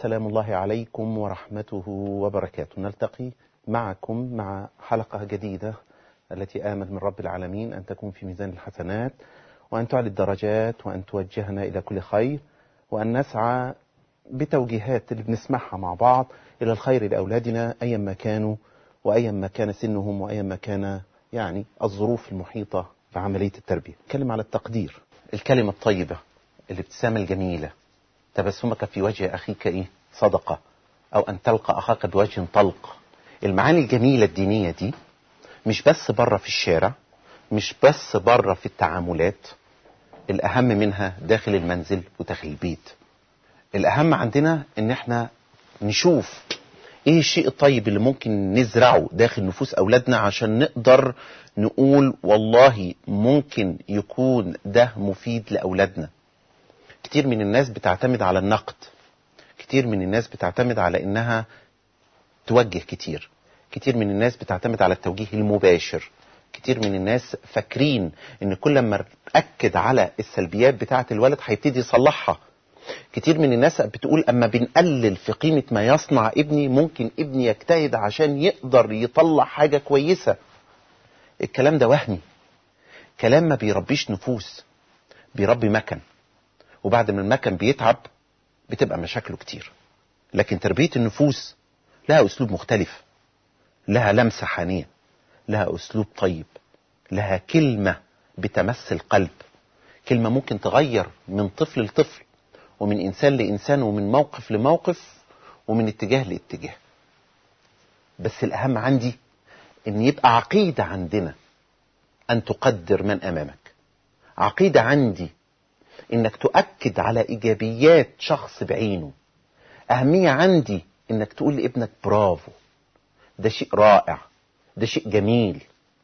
سلام الله عليكم ورحمته وبركاته نلتقي معكم مع حلقة جديدة التي آمل من رب العالمين أن تكون في ميزان الحسنات وأن تعلي الدرجات وأن توجهنا إلى كل خير وأن نسعى بتوجيهات اللي بنسمعها مع بعض إلى الخير لأولادنا أيا ما كانوا وأيا ما كان سنهم وأيا ما كان يعني الظروف المحيطة بعملية التربية نتكلم على التقدير الكلمة الطيبة الابتسامة الجميلة تبسمك في وجه أخيك إيه صدقة أو أن تلقى أخاك بوجه طلق المعاني الجميلة الدينية دي مش بس بره في الشارع مش بس بره في التعاملات الأهم منها داخل المنزل وداخل البيت الأهم عندنا إن احنا نشوف ايه الشيء الطيب اللي ممكن نزرعه داخل نفوس اولادنا عشان نقدر نقول والله ممكن يكون ده مفيد لاولادنا كتير من الناس بتعتمد على النقد كتير من الناس بتعتمد على انها توجه كتير كتير من الناس بتعتمد على التوجيه المباشر كتير من الناس فاكرين ان كل ما نأكد على السلبيات بتاعة الولد هيبتدي يصلحها كتير من الناس بتقول اما بنقلل في قيمة ما يصنع ابني ممكن ابني يجتهد عشان يقدر يطلع حاجة كويسة الكلام ده وهمي كلام ما بيربيش نفوس بيربي مكن وبعد ما المكن بيتعب بتبقى مشاكله كتير لكن تربية النفوس لها اسلوب مختلف لها لمسة حانية لها اسلوب طيب لها كلمة بتمس القلب كلمة ممكن تغير من طفل لطفل ومن انسان لانسان ومن موقف لموقف ومن اتجاه لاتجاه بس الاهم عندي ان يبقى عقيدة عندنا ان تقدر من امامك عقيدة عندي انك تؤكد على ايجابيات شخص بعينه اهمية عندي انك تقول لابنك برافو ده شيء رائع ده شيء جميل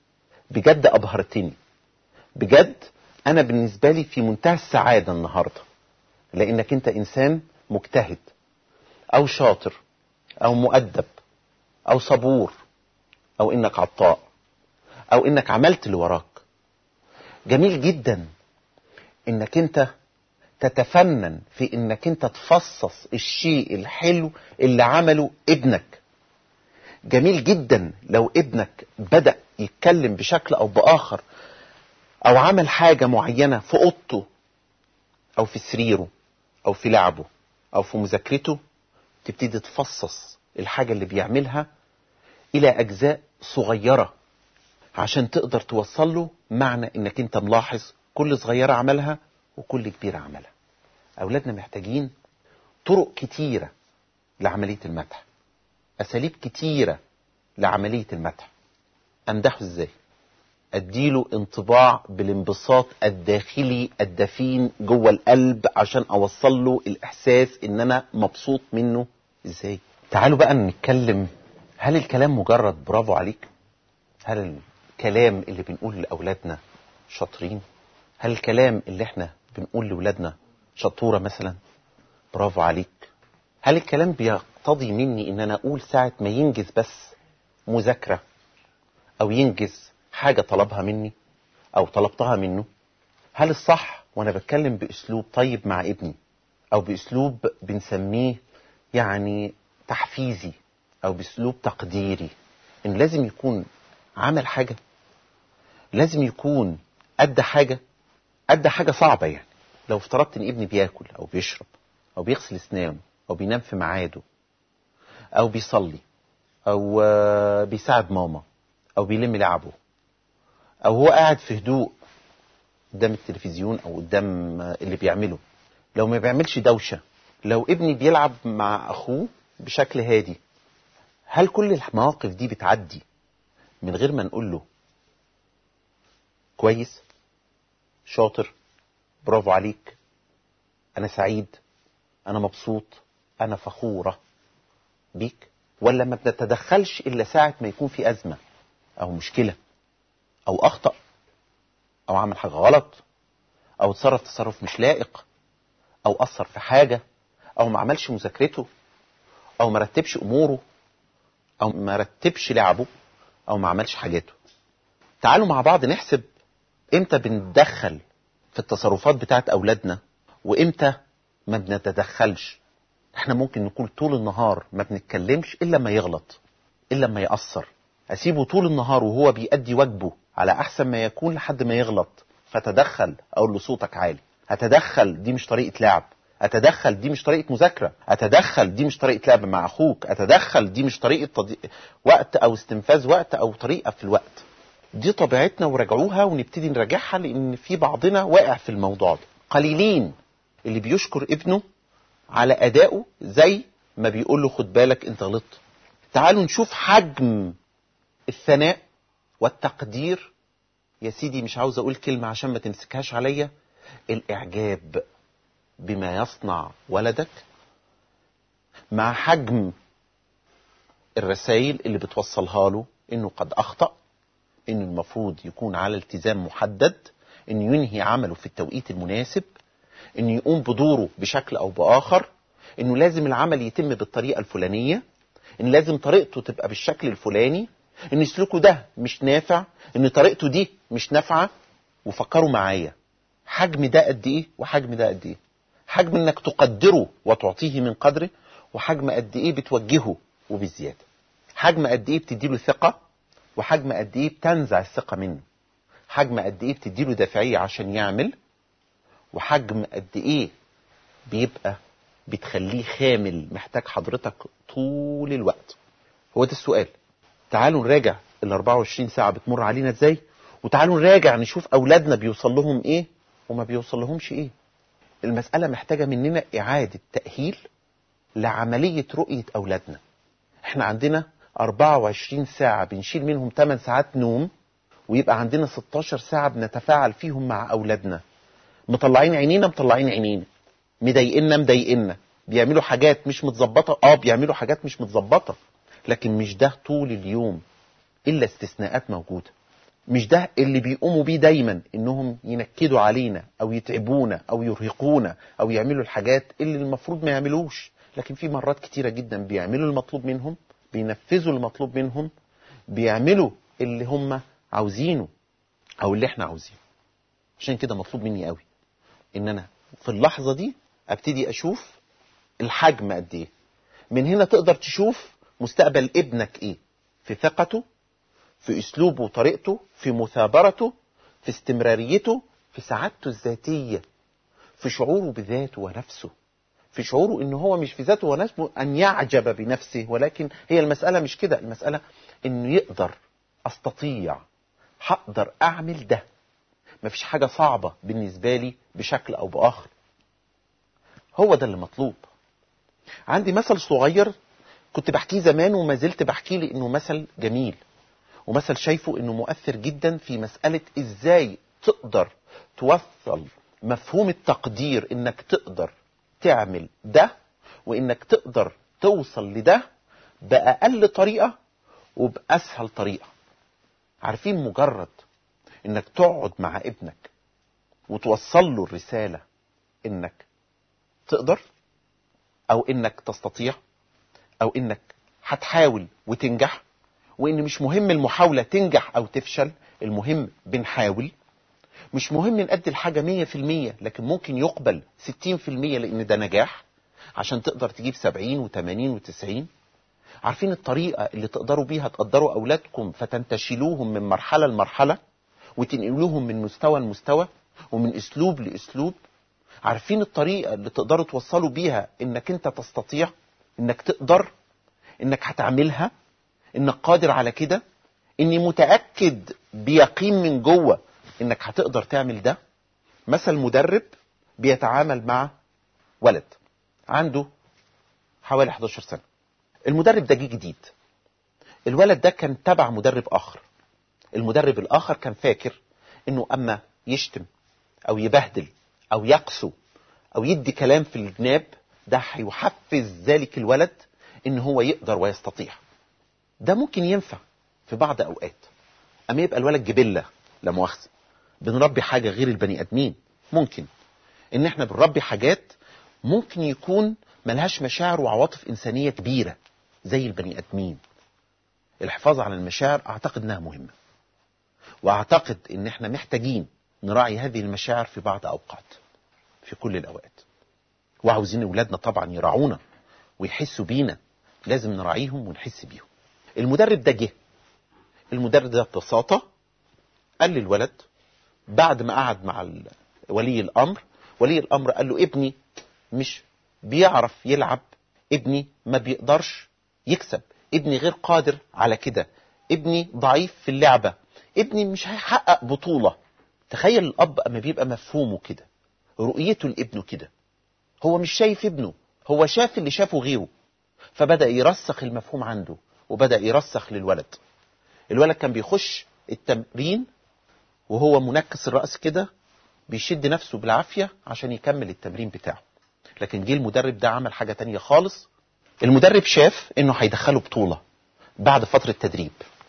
بجد ابهرتني بجد انا بالنسبة لي في منتهى السعادة النهاردة لانك انت انسان مجتهد او شاطر او مؤدب او صبور او انك عطاء او انك عملت اللي وراك جميل جدا انك انت تتفنن في انك انت تفصص الشيء الحلو اللي عمله ابنك جميل جدا لو ابنك بدأ يتكلم بشكل او باخر او عمل حاجة معينة في اوضته او في سريره او في لعبه او في مذاكرته تبتدي تفصص الحاجة اللي بيعملها الى اجزاء صغيرة عشان تقدر توصل له معنى انك انت ملاحظ كل صغيرة عملها وكل كبيرة عملها اولادنا محتاجين طرق كتيرة لعملية المدح اساليب كتيرة لعملية المدح امدحه ازاي اديله انطباع بالانبساط الداخلي الدفين جوه القلب عشان اوصل له الاحساس ان انا مبسوط منه ازاي تعالوا بقى نتكلم هل الكلام مجرد برافو عليك هل الكلام اللي بنقول لاولادنا شاطرين هل الكلام اللي احنا بنقول لاولادنا شطوره مثلا برافو عليك هل الكلام بيقتضي مني ان انا اقول ساعه ما ينجز بس مذاكره او ينجز حاجة طلبها مني أو طلبتها منه هل الصح وأنا بتكلم بأسلوب طيب مع ابني أو بأسلوب بنسميه يعني تحفيزي أو بأسلوب تقديري إن لازم يكون عمل حاجة لازم يكون أدى حاجة أدى حاجة صعبة يعني لو افترضت إن ابني بياكل أو بيشرب أو بيغسل أسنانه أو بينام في ميعاده أو بيصلي أو بيساعد ماما أو بيلم لعبه او هو قاعد في هدوء قدام التلفزيون او قدام اللي بيعمله لو ما بيعملش دوشة لو ابني بيلعب مع اخوه بشكل هادي هل كل المواقف دي بتعدي من غير ما نقول له كويس شاطر برافو عليك انا سعيد انا مبسوط انا فخورة بيك ولا ما بنتدخلش الا ساعة ما يكون في ازمة او مشكلة او اخطأ او عمل حاجة غلط او تصرف تصرف مش لائق او اثر في حاجة او ما عملش مذاكرته او ما رتبش اموره او ما رتبش لعبه او ما عملش حاجاته تعالوا مع بعض نحسب امتى بنتدخل في التصرفات بتاعت اولادنا وامتى ما بنتدخلش احنا ممكن نكون طول النهار ما بنتكلمش الا لما يغلط الا لما يأثر اسيبه طول النهار وهو بيأدي واجبه على احسن ما يكون لحد ما يغلط فتدخل اقول له صوتك عالي اتدخل دي مش طريقه لعب اتدخل دي مش طريقه مذاكره اتدخل دي مش طريقه لعب مع اخوك اتدخل دي مش طريقه تضي... وقت او استنفاذ وقت او طريقه في الوقت دي طبيعتنا وراجعوها ونبتدي نراجعها لان في بعضنا واقع في الموضوع ده قليلين اللي بيشكر ابنه على ادائه زي ما بيقول له خد بالك انت غلطت تعالوا نشوف حجم الثناء والتقدير يا سيدي مش عاوز اقول كلمه عشان ما تمسكهاش عليا الاعجاب بما يصنع ولدك مع حجم الرسائل اللي بتوصلها له انه قد اخطأ انه المفروض يكون على التزام محدد انه ينهي عمله في التوقيت المناسب انه يقوم بدوره بشكل او باخر انه لازم العمل يتم بالطريقة الفلانية ان لازم طريقته تبقى بالشكل الفلاني ان سلوكه ده مش نافع ان طريقته دي مش نافعة وفكروا معايا حجم ده قد ايه وحجم ده قد ايه حجم انك تقدره وتعطيه من قدره وحجم قد ايه بتوجهه وبالزيادة حجم قد ايه بتديله ثقة وحجم قد ايه بتنزع الثقة منه حجم قد ايه بتديله دافعية عشان يعمل وحجم قد ايه بيبقى بتخليه خامل محتاج حضرتك طول الوقت هو ده السؤال تعالوا نراجع ال 24 ساعة بتمر علينا ازاي وتعالوا نراجع نشوف اولادنا بيوصل لهم ايه وما بيوصل لهمش ايه المسألة محتاجة مننا اعادة تأهيل لعملية رؤية اولادنا احنا عندنا 24 ساعة بنشيل منهم 8 ساعات نوم ويبقى عندنا 16 ساعة بنتفاعل فيهم مع اولادنا مطلعين عينينا مطلعين عينينا مضايقنا مضايقنا بيعملوا حاجات مش متظبطه اه بيعملوا حاجات مش متظبطه لكن مش ده طول اليوم الا استثناءات موجوده مش ده اللي بيقوموا بيه دايما انهم ينكدوا علينا او يتعبونا او يرهقونا او يعملوا الحاجات اللي المفروض ما يعملوش لكن في مرات كتيره جدا بيعملوا المطلوب منهم بينفذوا المطلوب منهم بيعملوا اللي هم عاوزينه او اللي احنا عاوزينه عشان كده مطلوب مني قوي ان انا في اللحظه دي ابتدي اشوف الحجم قد ايه من هنا تقدر تشوف مستقبل ابنك ايه في ثقته في اسلوبه وطريقته في مثابرته في استمراريته في سعادته الذاتيه في شعوره بذاته ونفسه في شعوره ان هو مش في ذاته ونفسه ان يعجب بنفسه ولكن هي المساله مش كده المساله انه يقدر استطيع هقدر اعمل ده مفيش حاجه صعبه بالنسبه لي بشكل او باخر هو ده اللي مطلوب عندي مثل صغير كنت بحكيه زمان وما زلت بحكيه لانه مثل جميل ومثل شايفه انه مؤثر جدا في مسألة ازاي تقدر توصل مفهوم التقدير انك تقدر تعمل ده وانك تقدر توصل لده بأقل طريقة وبأسهل طريقة عارفين مجرد انك تقعد مع ابنك وتوصل له الرسالة انك تقدر او انك تستطيع او انك هتحاول وتنجح وان مش مهم المحاولة تنجح او تفشل المهم بنحاول مش مهم نأدي الحاجة مية في المية لكن ممكن يقبل ستين في المية لان ده نجاح عشان تقدر تجيب سبعين وتمانين وتسعين عارفين الطريقة اللي تقدروا بيها تقدروا أولادكم فتنتشلوهم من مرحلة لمرحلة وتنقلوهم من مستوى لمستوى ومن أسلوب لأسلوب عارفين الطريقة اللي تقدروا توصلوا بيها انك انت تستطيع انك تقدر انك هتعملها انك قادر على كده اني متأكد بيقين من جوه انك هتقدر تعمل ده مثل مدرب بيتعامل مع ولد عنده حوالي 11 سنة المدرب ده جه جديد الولد ده كان تبع مدرب اخر المدرب الاخر كان فاكر انه اما يشتم او يبهدل او يقسو او يدي كلام في الجناب ده هيحفز ذلك الولد ان هو يقدر ويستطيع ده ممكن ينفع في بعض اوقات اما يبقى الولد جبله لا مؤاخذه بنربي حاجه غير البني ادمين ممكن ان احنا بنربي حاجات ممكن يكون ملهاش مشاعر وعواطف انسانيه كبيره زي البني ادمين الحفاظ على المشاعر اعتقد انها مهمه واعتقد ان احنا محتاجين نراعي هذه المشاعر في بعض اوقات في كل الاوقات وعاوزين اولادنا طبعا يراعونا ويحسوا بينا لازم نراعيهم ونحس بيهم المدرب ده جه المدرب ده ببساطة قال للولد بعد ما قعد مع ال- ولي الأمر ولي الأمر قال له ابني مش بيعرف يلعب ابني ما بيقدرش يكسب ابني غير قادر على كده ابني ضعيف في اللعبة ابني مش هيحقق بطولة تخيل الأب أما بيبقى مفهومه كده رؤيته لابنه كده هو مش شايف ابنه هو شاف اللي شافه غيره فبدأ يرسخ المفهوم عنده وبدأ يرسخ للولد الولد كان بيخش التمرين وهو منكس الرأس كده بيشد نفسه بالعافية عشان يكمل التمرين بتاعه لكن جه المدرب ده عمل حاجة تانية خالص المدرب شاف انه هيدخله بطولة بعد فترة تدريب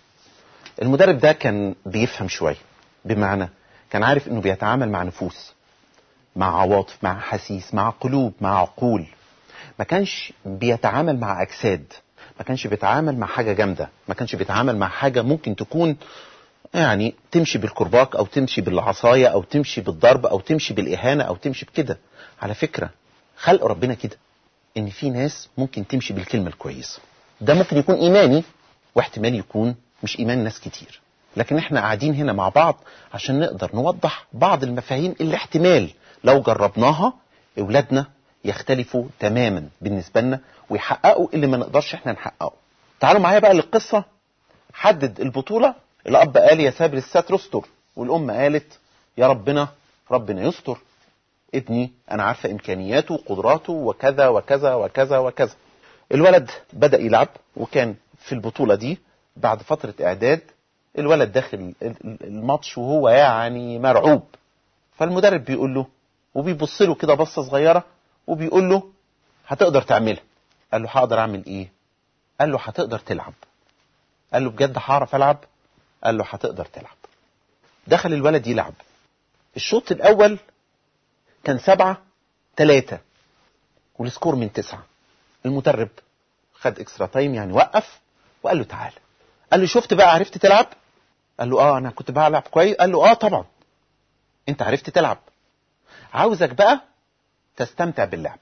المدرب ده كان بيفهم شوية بمعنى كان عارف انه بيتعامل مع نفوس مع عواطف مع حسيس مع قلوب مع عقول ما كانش بيتعامل مع اجساد ما كانش بيتعامل مع حاجه جامده ما كانش بيتعامل مع حاجه ممكن تكون يعني تمشي بالكرباج او تمشي بالعصايه او تمشي بالضرب او تمشي بالاهانه او تمشي بكده على فكره خلق ربنا كده ان في ناس ممكن تمشي بالكلمه الكويسه ده ممكن يكون ايماني واحتمال يكون مش ايمان ناس كتير لكن احنا قاعدين هنا مع بعض عشان نقدر نوضح بعض المفاهيم اللي احتمال لو جربناها اولادنا يختلفوا تماما بالنسبه لنا ويحققوا اللي ما نقدرش احنا نحققه تعالوا معايا بقى للقصه حدد البطوله الاب قال يا سابر الستر استر والام قالت يا ربنا ربنا يستر ابني انا عارفه امكانياته وقدراته وكذا وكذا وكذا وكذا الولد بدا يلعب وكان في البطوله دي بعد فتره اعداد الولد داخل الماتش وهو يعني مرعوب فالمدرب بيقول له وبيبص له كده بصه صغيره وبيقول له هتقدر تعملها قال له هقدر اعمل ايه قال له هتقدر تلعب قال له بجد هعرف العب قال له هتقدر تلعب دخل الولد يلعب الشوط الاول كان سبعة تلاتة والسكور من تسعة المدرب خد اكسترا تايم يعني وقف وقال له تعالى قال له شفت بقى عرفت تلعب قال له اه انا كنت بلعب كويس قال له اه طبعا انت عرفت تلعب عاوزك بقى تستمتع باللعب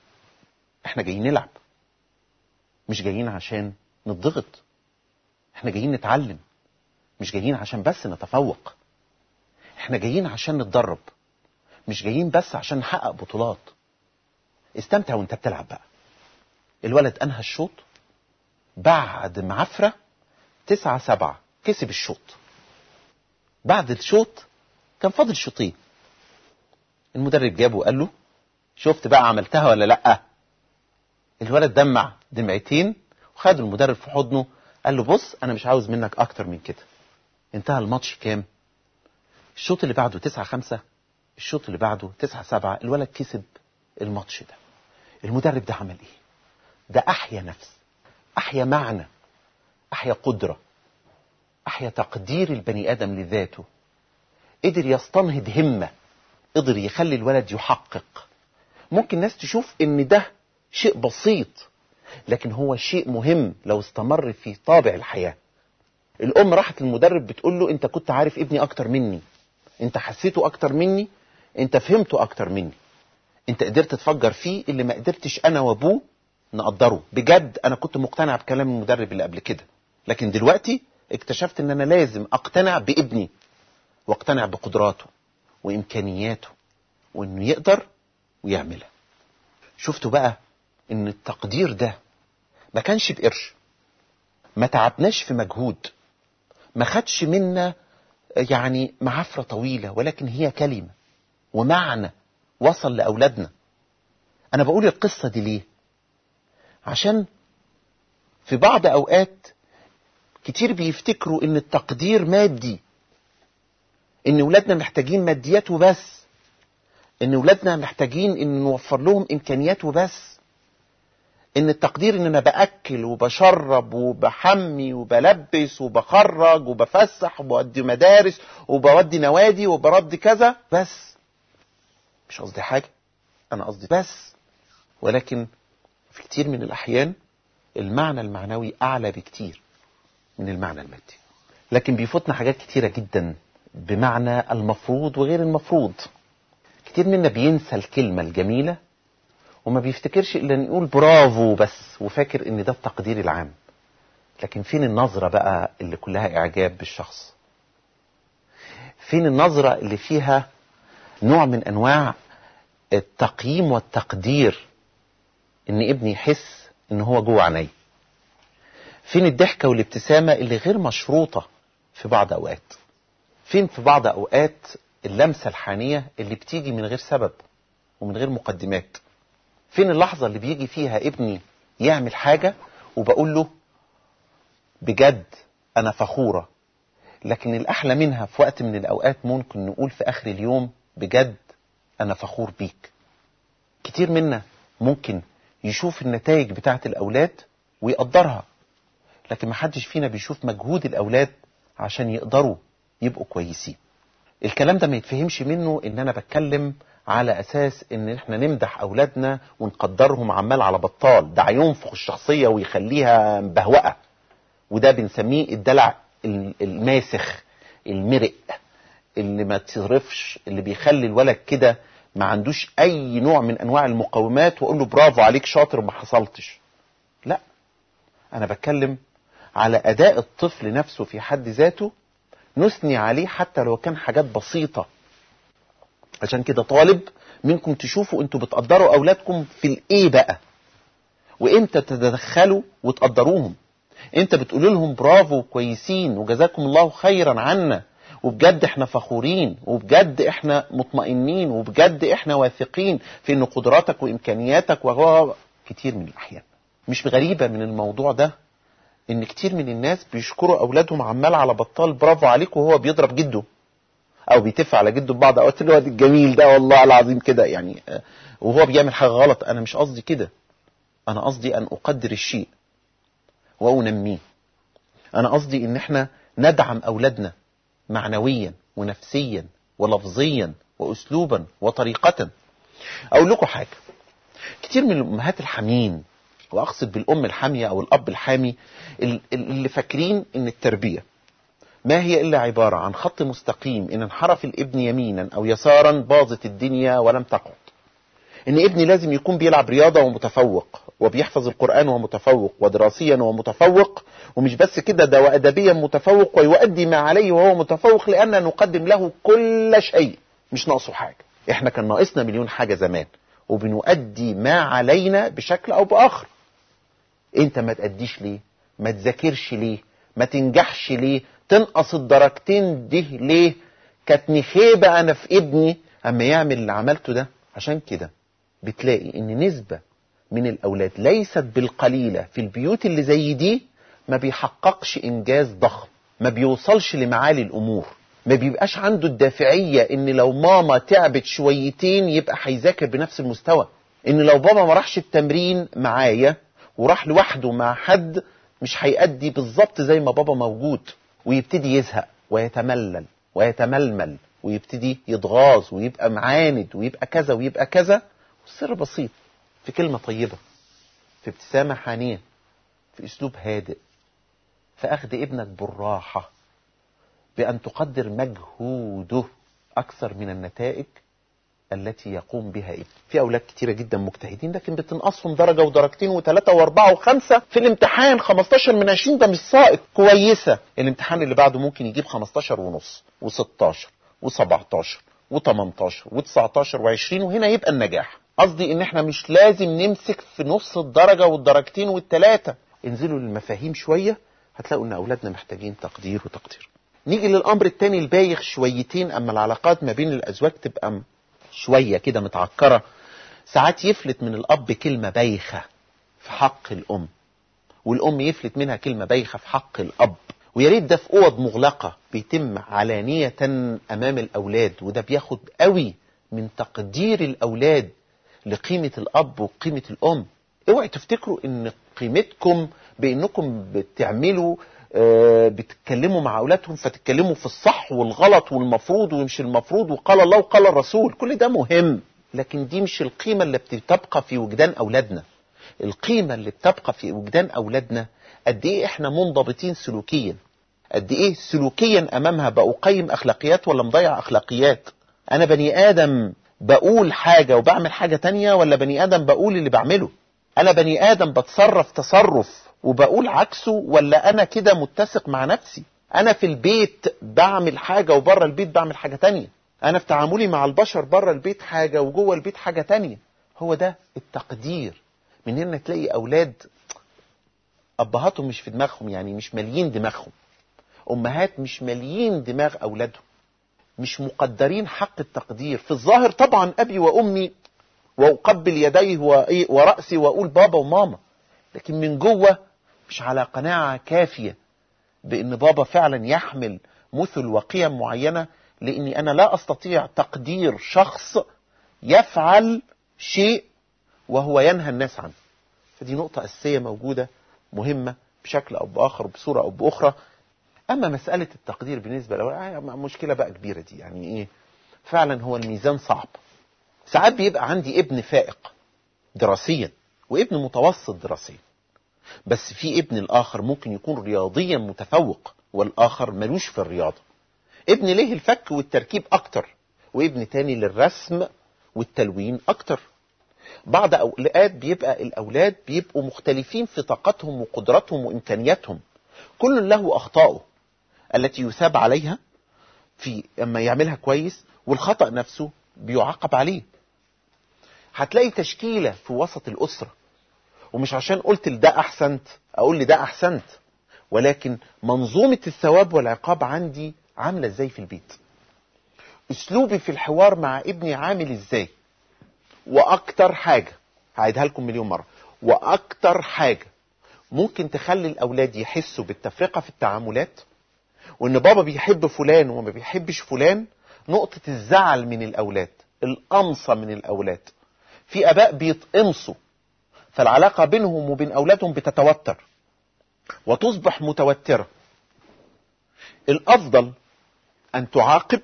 احنا جايين نلعب مش جايين عشان نضغط احنا جايين نتعلم مش جايين عشان بس نتفوق احنا جايين عشان نتدرب مش جايين بس عشان نحقق بطولات استمتع وانت بتلعب بقى الولد انهى الشوط بعد معفرة تسعة سبعة كسب الشوط بعد الشوط كان فاضل شوطين المدرب جابه وقال له شفت بقى عملتها ولا لا الولد دمع دمعتين وخد المدرب في حضنه قال له بص انا مش عاوز منك اكتر من كده انتهى الماتش كام الشوط اللي بعده تسعة خمسة الشوط اللي بعده تسعة سبعة الولد كسب الماتش ده المدرب ده عمل ايه ده احيا نفس احيا معنى احيا قدرة احيا تقدير البني ادم لذاته قدر يستنهض همة قدر يخلي الولد يحقق ممكن ناس تشوف ان ده شيء بسيط لكن هو شيء مهم لو استمر في طابع الحياة الام راحت للمدرب بتقول له انت كنت عارف ابني اكتر مني انت حسيته اكتر مني انت فهمته اكتر مني انت قدرت تفجر فيه اللي ما قدرتش انا وابوه نقدره بجد انا كنت مقتنع بكلام المدرب اللي قبل كده لكن دلوقتي اكتشفت ان انا لازم اقتنع بابني واقتنع بقدراته وامكانياته وانه يقدر ويعملها شفتوا بقى ان التقدير ده ما كانش بقرش ما تعبناش في مجهود ما خدش منا يعني معافرة طويلة ولكن هي كلمة ومعنى وصل لأولادنا أنا بقول القصة دي ليه عشان في بعض أوقات كتير بيفتكروا إن التقدير مادي إن ولادنا محتاجين ماديات وبس إن ولادنا محتاجين إن نوفر لهم إمكانيات وبس ان التقدير ان انا باكل وبشرب وبحمي وبلبس وبخرج وبفسح وبودي مدارس وبودي نوادي وبردي كذا بس مش قصدي حاجه انا قصدي بس ولكن في كتير من الاحيان المعنى المعنوي اعلى بكتير من المعنى المادي لكن بيفوتنا حاجات كتيره جدا بمعنى المفروض وغير المفروض كتير منا بينسى الكلمه الجميله وما بيفتكرش الا ان يقول برافو بس وفاكر ان ده التقدير العام لكن فين النظرة بقى اللي كلها اعجاب بالشخص فين النظرة اللي فيها نوع من انواع التقييم والتقدير ان ابني يحس ان هو جوه عيني فين الضحكة والابتسامة اللي غير مشروطة في بعض اوقات فين في بعض اوقات اللمسة الحانية اللي بتيجي من غير سبب ومن غير مقدمات فين اللحظة اللي بيجي فيها ابني يعمل حاجة وبقول له بجد انا فخورة لكن الاحلى منها في وقت من الاوقات ممكن نقول في اخر اليوم بجد انا فخور بيك كتير منا ممكن يشوف النتائج بتاعت الاولاد ويقدرها لكن محدش فينا بيشوف مجهود الاولاد عشان يقدروا يبقوا كويسين الكلام ده ما يتفهمش منه ان انا بتكلم على اساس ان احنا نمدح اولادنا ونقدرهم عمال على بطال ده هينفخ الشخصيه ويخليها مبهوقه وده بنسميه الدلع الماسخ المرق اللي ما تصرفش اللي بيخلي الولد كده ما عندوش اي نوع من انواع المقومات واقول له برافو عليك شاطر وما حصلتش لا انا بتكلم على اداء الطفل نفسه في حد ذاته نثني عليه حتى لو كان حاجات بسيطة عشان كده طالب منكم تشوفوا انتوا بتقدروا اولادكم في الايه بقى وامتى تتدخلوا وتقدروهم انت بتقولوا لهم برافو كويسين وجزاكم الله خيرا عنا وبجد احنا فخورين وبجد احنا مطمئنين وبجد احنا واثقين في ان قدراتك وامكانياتك وهو كتير من الاحيان مش غريبة من الموضوع ده ان كتير من الناس بيشكروا اولادهم عمال على بطال برافو عليك وهو بيضرب جده او بيتف على جده ببعض اوقات الواد الجميل ده والله العظيم كده يعني وهو بيعمل حاجه غلط انا مش قصدي كده انا قصدي ان اقدر الشيء وانميه انا قصدي ان احنا ندعم اولادنا معنويا ونفسيا ولفظيا واسلوبا وطريقه اقول لكم حاجه كتير من الامهات الحامين واقصد بالام الحاميه او الاب الحامي اللي فاكرين ان التربيه ما هي الا عباره عن خط مستقيم ان انحرف الابن يمينا او يسارا باظت الدنيا ولم تقعد ان ابني لازم يكون بيلعب رياضه ومتفوق وبيحفظ القران ومتفوق ودراسيا ومتفوق ومش بس كده ده وادبيا متفوق ويؤدي ما عليه وهو متفوق لان نقدم له كل شيء مش ناقصه حاجه احنا كان ناقصنا مليون حاجه زمان وبنؤدي ما علينا بشكل او باخر انت ما تأديش ليه ما تذاكرش ليه ما تنجحش ليه تنقص الدرجتين دي ليه كانت نخيبة انا في ابني اما يعمل اللي عملته ده عشان كده بتلاقي ان نسبة من الاولاد ليست بالقليلة في البيوت اللي زي دي ما بيحققش انجاز ضخم ما بيوصلش لمعالي الامور ما بيبقاش عنده الدافعية ان لو ماما تعبت شويتين يبقى هيذاكر بنفس المستوى ان لو بابا ما راحش التمرين معايا وراح لوحده مع حد مش هيأدي بالظبط زي ما بابا موجود ويبتدي يزهق ويتملل ويتململ ويبتدي يتغاظ ويبقى معاند ويبقى كذا ويبقى كذا والسر بسيط في كلمة طيبة في ابتسامة حانية في اسلوب هادئ في اخذ ابنك بالراحة بان تقدر مجهوده اكثر من النتائج التي يقوم بها ابن في اولاد كتيرة جدا مجتهدين لكن بتنقصهم درجة ودرجتين وثلاثة واربعة وخمسة في الامتحان 15 من 20 ده مش سائق كويسة الامتحان اللي بعده ممكن يجيب 15 ونص و16 و17 و18 و19 و20 وهنا يبقى النجاح قصدي ان احنا مش لازم نمسك في نص الدرجة والدرجتين والثلاثة انزلوا للمفاهيم شوية هتلاقوا ان اولادنا محتاجين تقدير وتقدير نيجي للامر الثاني البايخ شويتين اما العلاقات ما بين الازواج تبقى شوية كده متعكرة ساعات يفلت من الأب كلمة بايخة في حق الأم والأم يفلت منها كلمة بايخة في حق الأب ويا ريت ده في أوض مغلقة بيتم علانية أمام الأولاد وده بياخد قوي من تقدير الأولاد لقيمة الأب وقيمة الأم اوعي تفتكروا ان قيمتكم بانكم بتعملوا آه، بتتكلموا مع اولادهم فتتكلموا في الصح والغلط والمفروض ومش المفروض وقال الله وقال الرسول كل ده مهم لكن دي مش القيمة اللي بتبقى في وجدان اولادنا القيمة اللي بتبقى في وجدان اولادنا قد ايه احنا منضبطين سلوكيا قد ايه سلوكيا امامها بقيم اخلاقيات ولا مضيع اخلاقيات انا بني ادم بقول حاجة وبعمل حاجة تانية ولا بني ادم بقول اللي بعمله انا بني ادم بتصرف تصرف وبقول عكسه ولا انا كده متسق مع نفسي انا في البيت بعمل حاجة وبره البيت بعمل حاجة تانية انا في تعاملي مع البشر بره البيت حاجة وجوه البيت حاجة تانية هو ده التقدير من هنا تلاقي اولاد ابهاتهم مش في دماغهم يعني مش ماليين دماغهم امهات مش ماليين دماغ اولادهم مش مقدرين حق التقدير في الظاهر طبعا ابي وامي واقبل يديه وراسي واقول بابا وماما لكن من جوه مش على قناعه كافيه بان بابا فعلا يحمل مثل وقيم معينه لاني انا لا استطيع تقدير شخص يفعل شيء وهو ينهى الناس عنه فدي نقطه اساسيه موجوده مهمه بشكل او باخر بصوره او باخرى اما مساله التقدير بالنسبه له مشكله بقى كبيره دي يعني ايه فعلا هو الميزان صعب ساعات بيبقى عندي ابن فائق دراسيا وابن متوسط دراسيا بس في ابن الاخر ممكن يكون رياضيا متفوق والاخر ملوش في الرياضه ابن ليه الفك والتركيب اكتر وابن تاني للرسم والتلوين اكتر بعض اوقات بيبقى الاولاد بيبقوا مختلفين في طاقتهم وقدراتهم وامكانياتهم كل له اخطائه التي يثاب عليها في اما يعملها كويس والخطا نفسه بيعاقب عليه هتلاقي تشكيله في وسط الاسره ومش عشان قلت لده احسنت اقول لده احسنت ولكن منظومه الثواب والعقاب عندي عامله ازاي في البيت اسلوبي في الحوار مع ابني عامل ازاي واكتر حاجه هعيدها لكم مليون مره واكتر حاجه ممكن تخلي الاولاد يحسوا بالتفرقه في التعاملات وان بابا بيحب فلان وما بيحبش فلان نقطه الزعل من الاولاد القمصه من الاولاد في اباء بيتقمصوا فالعلاقه بينهم وبين اولادهم بتتوتر وتصبح متوتره الافضل ان تعاقب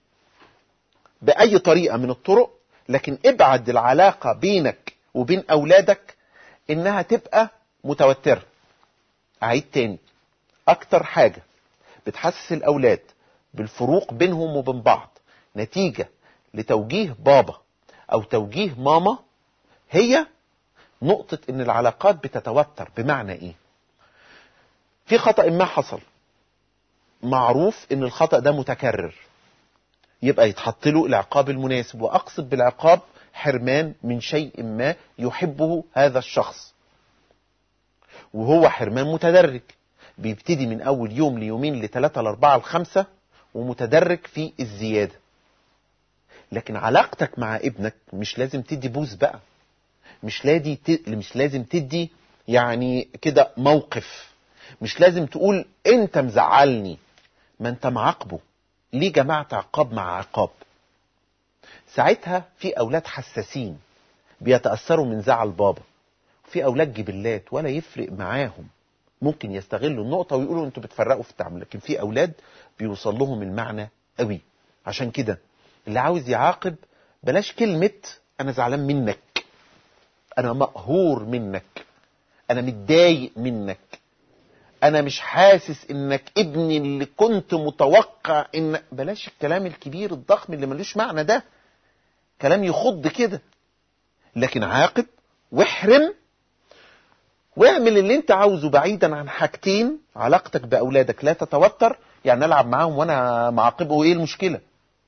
باي طريقه من الطرق لكن ابعد العلاقه بينك وبين اولادك انها تبقى متوتره اعيد تاني اكتر حاجه بتحسس الاولاد بالفروق بينهم وبين بعض نتيجه لتوجيه بابا او توجيه ماما هي نقطه ان العلاقات بتتوتر بمعنى ايه في خطا ما حصل معروف ان الخطا ده متكرر يبقى يتحط له العقاب المناسب واقصد بالعقاب حرمان من شيء ما يحبه هذا الشخص وهو حرمان متدرج بيبتدي من اول يوم ليومين لثلاثة لاربعة لخمسة ومتدرج في الزيادة لكن علاقتك مع ابنك مش لازم تدي بوز بقى مش لازم مش لازم تدي يعني كده موقف مش لازم تقول انت مزعلني ما انت معاقبه ليه جمعت عقاب مع عقاب ساعتها في اولاد حساسين بيتاثروا من زعل بابا في اولاد جبلات ولا يفرق معاهم ممكن يستغلوا النقطه ويقولوا انتوا بتفرقوا في التعامل لكن في اولاد بيوصل لهم المعنى قوي عشان كده اللي عاوز يعاقب بلاش كلمه انا زعلان منك انا مقهور منك انا متضايق منك انا مش حاسس انك ابني اللي كنت متوقع ان بلاش الكلام الكبير الضخم اللي ملوش معنى ده كلام يخض كده لكن عاقب واحرم واعمل اللي انت عاوزه بعيدا عن حاجتين علاقتك باولادك لا تتوتر يعني العب معاهم وانا معاقبه ايه المشكله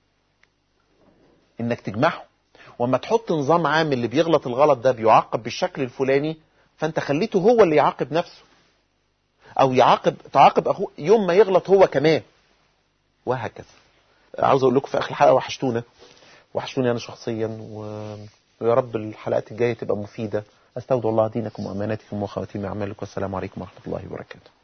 انك تجمعهم واما تحط نظام عام اللي بيغلط الغلط ده بيعاقب بالشكل الفلاني فانت خليته هو اللي يعاقب نفسه او يعاقب تعاقب اخوه يوم ما يغلط هو كمان وهكذا عاوز اقول لكم في اخر الحلقه وحشتونا وحشتوني انا شخصيا و... ويا رب الحلقات الجايه تبقى مفيده استودع الله دينكم واماناتكم وخواتيم اعمالكم والسلام عليكم ورحمه الله وبركاته